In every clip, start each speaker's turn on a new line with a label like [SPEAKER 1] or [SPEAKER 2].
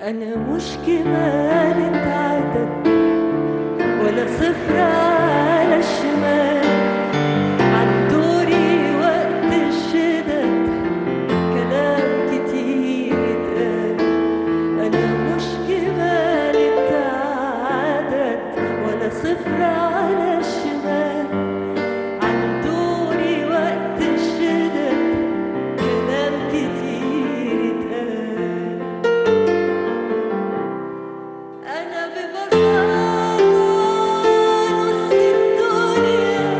[SPEAKER 1] أنا مش كمالة عدد ولا صفر على الشمال عن دوري وقت الشدد كلام كتير اتقال أنا مش كمالة عدد ولا صفر على الشمال عن دوري وقت الشدد كلام كتير اتقال أنا ببساطة نص الدنيا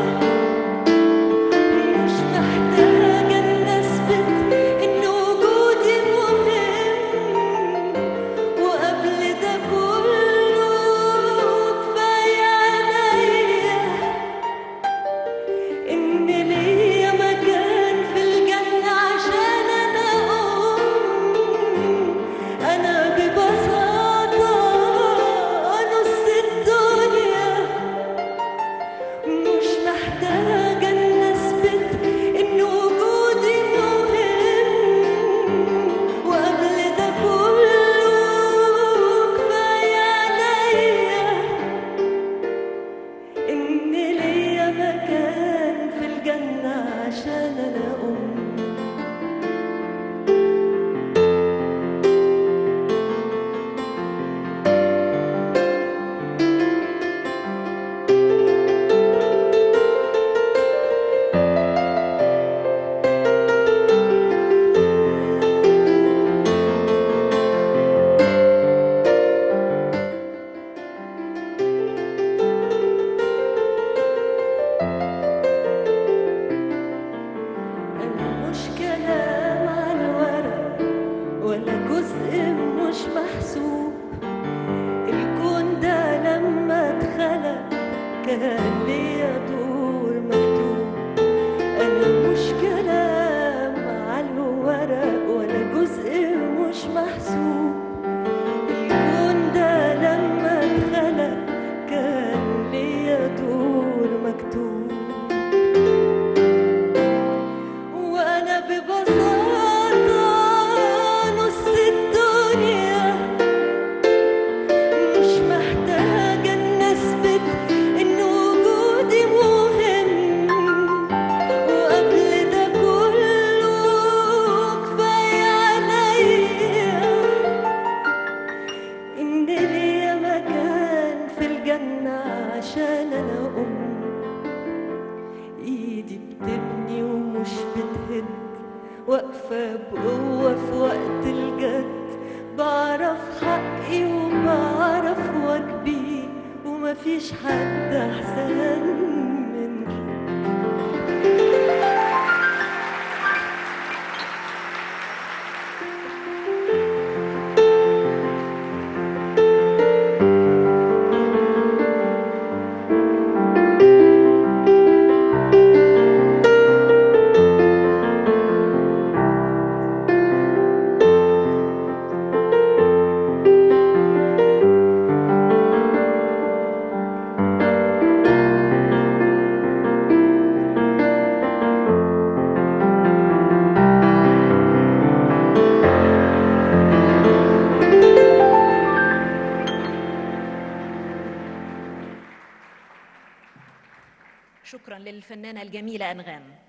[SPEAKER 1] مش محتاجة إن أثبت إن وجودي مهم وقبل ده كله كفاية عليا إن ليا مكان في الجنة عشان أنا أم أنا ببساطة نص الدنيا مش محتاجة إن أثبت إن وجودي مهم وقبل ده كله كفاية عليا إن ليا مكان في الجنة عشان أنا أم أنا مش كلام على الورق ولا جزء مش محسوب الكون ده لما اتخلق كان ليا دور مكتوب أنا مش كلام على الورق ولا جزء مش محسوب الكون ده لما اتخلق كان ليا دور مكتوب وأنا ببساطة نص الدنيا مش محتاجة إن أثبت إن وجودي مهم وقبل ده كله كفاية عليا إن ليا مكان في الجنة عشان أنا أم ايدي بتبني ومش بتهد واقفة بقوة في وقت الجد بعرف حقي وبعرف واجبي ومفيش حد أحسن مني
[SPEAKER 2] شكرا للفنانة الجميلة أنغام